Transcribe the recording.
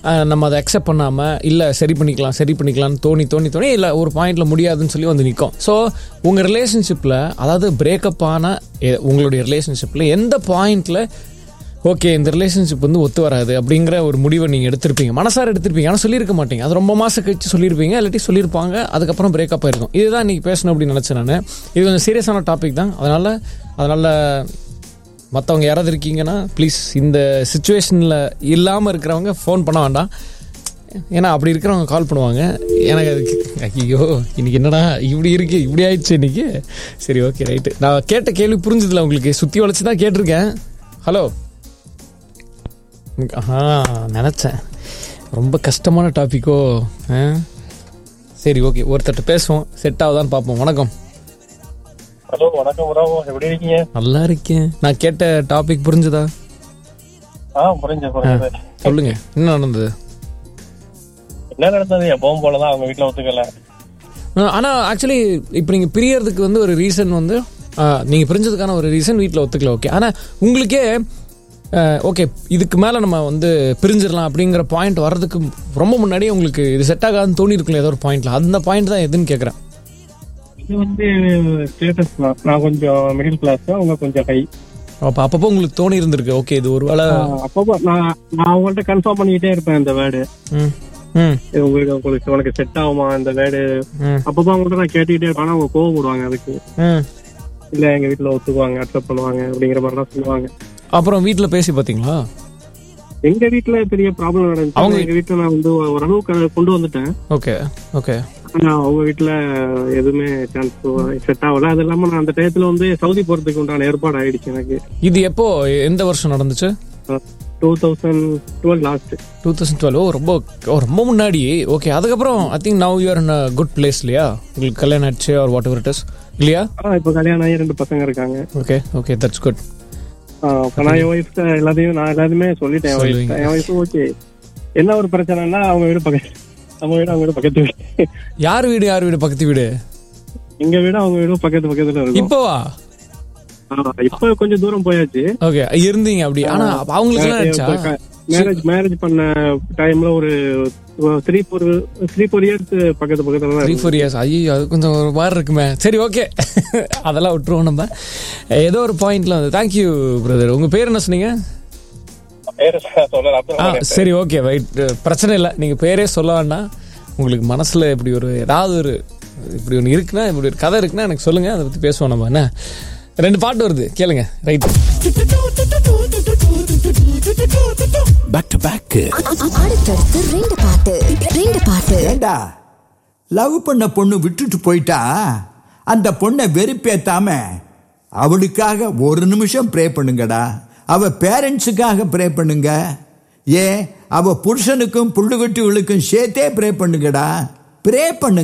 அஹ், நம்ம அதை அக்செப்ட் பண்ணாமல் இல்லை சரி பண்ணிக்கலாம் சரி பண்ணிக்கலாம்னு தோணி தோணி தோணி இல்லை ஒரு பாயிண்ட்ல முடியாதுன்னு சொல்லி வந்து நிற்கும் ஸோ உங்கள் ரிலேஷன்ஷிப்பில் அதாவது பிரேக்கப் ஆன எ- உங்களுடைய ரிலேஷன்ஷிப்பில் எந்த பாயிண்ட்ல ஓகே இந்த ரிலேஷன்ஷிப் வந்து ஒத்து வராது அப்படிங்கிற ஒரு முடிவை நீங்கள் எடுத்திருப்பீங்க மனசார எடுத்திருப்பீங்க ஆனால் சொல்லியிருக்க மாட்டீங்க அது ரொம்ப மாதம் கழிச்சு சொல்லியிருப்பீங்க இல்லாட்டி சொல்லியிருப்பாங்க அதுக்கப்புறம் பிரேக்கப் ஆயிருக்கும் இதுதான் இன்னைக்கு பேசணும் அப்படின்னு நினச்சேன் நான் இது கொஞ்சம் சீரியஸான டாபிக் தான் அதனால் அதனால் மற்றவங்க யாராவது இருக்கீங்கன்னா ப்ளீஸ் இந்த சுச்சுவேஷனில் இல்லாமல் இருக்கிறவங்க ஃபோன் பண்ண வேண்டாம் ஏன்னா அப்படி இருக்கிறவங்க கால் பண்ணுவாங்க எனக்கு அதுக்கு ஐயோ இன்னைக்கு என்னடா இப்படி இருக்கு இப்படி ஆயிடுச்சு இன்னைக்கு சரி ஓகே ரைட்டு நான் கேட்ட கேள்வி புரிஞ்சுதுல உங்களுக்கு சுற்றி வளைச்சு தான் கேட்டிருக்கேன் ஹலோ ஆ நினச்சேன் ரொம்ப கஷ்டமான டாப்பிக்கோ ஆ சரி ஓகே ஒருத்தர்கிட்ட பேசுவோம் செட் ஆகுதான்னு பார்ப்போம் வணக்கம் ஹலோ வணக்கம் ப்ராவோ எப்படி இருக்கீங்க நல்லா இருக்கேன் நான் கேட்ட டாபிக் புரிஞ்சுதா ஆ புரிஞ்சு புரிஞ்சது சொல்லுங்க என்ன நடந்தது என்ன நடந்தது எப்பவும் போலதான் அவங்க வீட்டுல ஒத்துக்கல ஆ, ஆனா ஆக்சுவலி இப்போ நீங்க பிரியறதுக்கு வந்து ஒரு ரீசன் வந்து ஆ, நீங்க பிரிஞ்சதுக்கான ஒரு ரீசன் வீட்டில் ஒத்துக்கல ஓகே ஆனா உங்களுக்கே ஓகே இதுக்கு மேல நம்ம வந்து பிரிஞ்சிடலாம் அப்படிங்கிற பாயிண்ட் வர்றதுக்கு ரொம்ப முன்னாடி உங்களுக்கு இது செட் ஆகாதுன்னு தோணி இருக்குல்ல ஏதோ ஒரு பாயிண்ட்ல அந்த பாயிண்ட் தான் எதுன்னு கேட்குறேன் இது வந்து ஸ்டேட்டஸ் தான் நான் கொஞ்சம் மிடில் கிளாஸ் அவங்க கொஞ்சம் ஹை அப்போ அப்பப்போ உங்களுக்கு தோணி இருந்திருக்கு ஓகே இது ஒரு வேளை அப்பப்போ நான் நான் அவங்கள்ட்ட கன்ஃபார்ம் பண்ணிக்கிட்டே இருப்பேன் இந்த வேர்டு ம் ம் உங்களுக்கு உங்களுக்கு உனக்கு செட் ஆகுமா இந்த வேர்டு ம் அப்பப்போ அவங்கள்ட்ட நான் கேட்டுக்கிட்டே இருப்பேன் ஆனா அவங்க கோவப்படுவாங்க அதுக்கு ம் இல்ல எங்க வீட்டுல ஒத்துக்குவாங்க அக்செப்ட் பண்ணுவாங்க அப்படிங்கிற மாதிரிலாம் சொல்லுவாங்க அப்புறம் வீட்டில் பேசி பார்த்தீங்களா எங்க வீட்டுல பெரிய ப்ராப்ளம் நடந்துச்சு அவங்க- எங்க வீட்டுல நான் வந்து ஓரளவுக்கு கொண்டு வந்துட்டேன் ஓகே ஓகே ஆனா அவங்க வீட்டுல எதுவுமே சான்ஸ் செட் ஆகல அது இல்லாம நான் அந்த டயத்துல வந்து சவுதி போறதுக்கு உண்டான ஏற்பாடு ஆயிடுச்சு எனக்கு இது எப்போ எந்த வருஷம் நடந்துச்சு two thousand twelve last two thousand twelve oh ரொம்ப ஓ ரொம்ப முன்னாடி ஓகே அதுக்கப்புறம் I think now you're in good place இல்லையா உங்களுக்கு கல்யாணம் ஆச்சு or whatever it is இல்லையா ஆனா இப்ப கல்யாணம் ஆகி ரெண்டு பசங்க இருக்காங்க ஓகே ஓகே தட்ஸ் குட் ஆ, அப்ப நான் என் ஒய்ஃப் எல்லாத்தையும் நான் எல்லாத்தையுமே சொல்லிட்டேன் என் wife ட்ட. என் ஒய்ஃப் ஓகே என்ன ஒரு பிரச்சனைனா அவங்க வீடு பக்கத்து நம்ம வீடு அவங்க வீடு பக்கத்து வீடு யார் வீடு யார் வீடு பக்கத்து வீடு எங்க வீடு அவங்க வீடும் பக்கத்து பக்கத்துல இருக்கும் இப்போவா ஆ, இப்ப கொஞ்சம் தூரம் போயாச்சு ஓகே இருந்தீங்க அப்படி ஆனா அவங்களுக்கு எல்லாம் ஆச்சா மேரேஜ் மேரேஜ் பண்ண டைம்ல ஒரு three four three four years பக்கத்து பக்கத்துல தான் த்ரீ இருக்கும். ஃபோர் இயர்ஸ் ஐயோ அது கொஞ்சம் ஒரு மாதிரி இருக்குமே சரி ஓகே அதெல்லாம் விட்டுருவோம் நம்ம ஏதோ ஒரு பாயிண்ட்ல வந்து தேங்க்யூ பிரதர் உங்க பேர் என்ன சொன்னீங்க பேரு சொல்லல அப்புறம் ஆ சரி ஓகே ரைட் பிரச்சனை இல்லை நீங்கள் பேரே சொல்ல வேண்டாம் உங்களுக்கு மனசில் இப்படி ஒரு ஏதாவது ஒரு இப்படி ஒன்று இருக்குன்னா இப்படி ஒரு கதை இருக்குன்னா எனக்கு சொல்லுங்கள் அதை பற்றி பேசுவோம் நம்ம என்ன ரெண்டு பாட்டு வருது கேளுங்க ரைட் பேக் டு பேக் அடுத்தடுத்து ரெண்டு பாட்டு ரெண்டு பாட்டு ஏண்டா லவ் பண்ண பொண்ணு விட்டுட்டு போயிட்டா அந்த பொண்ணை வெறுப்பேத்தாம அவளுக்காக ஒரு நிமிஷம் ப்ரே பண்ணுங்கடா அவ பேரண்ட்ஸுக்காக ப்ரே பண்ணுங்க ஏன் அவ புருஷனுக்கும் புள்ளுகுட்டிகளுக்கும் சேர்த்தே ப்ரே பண்ணுங்கடா ப்ரே பண்ணுங்க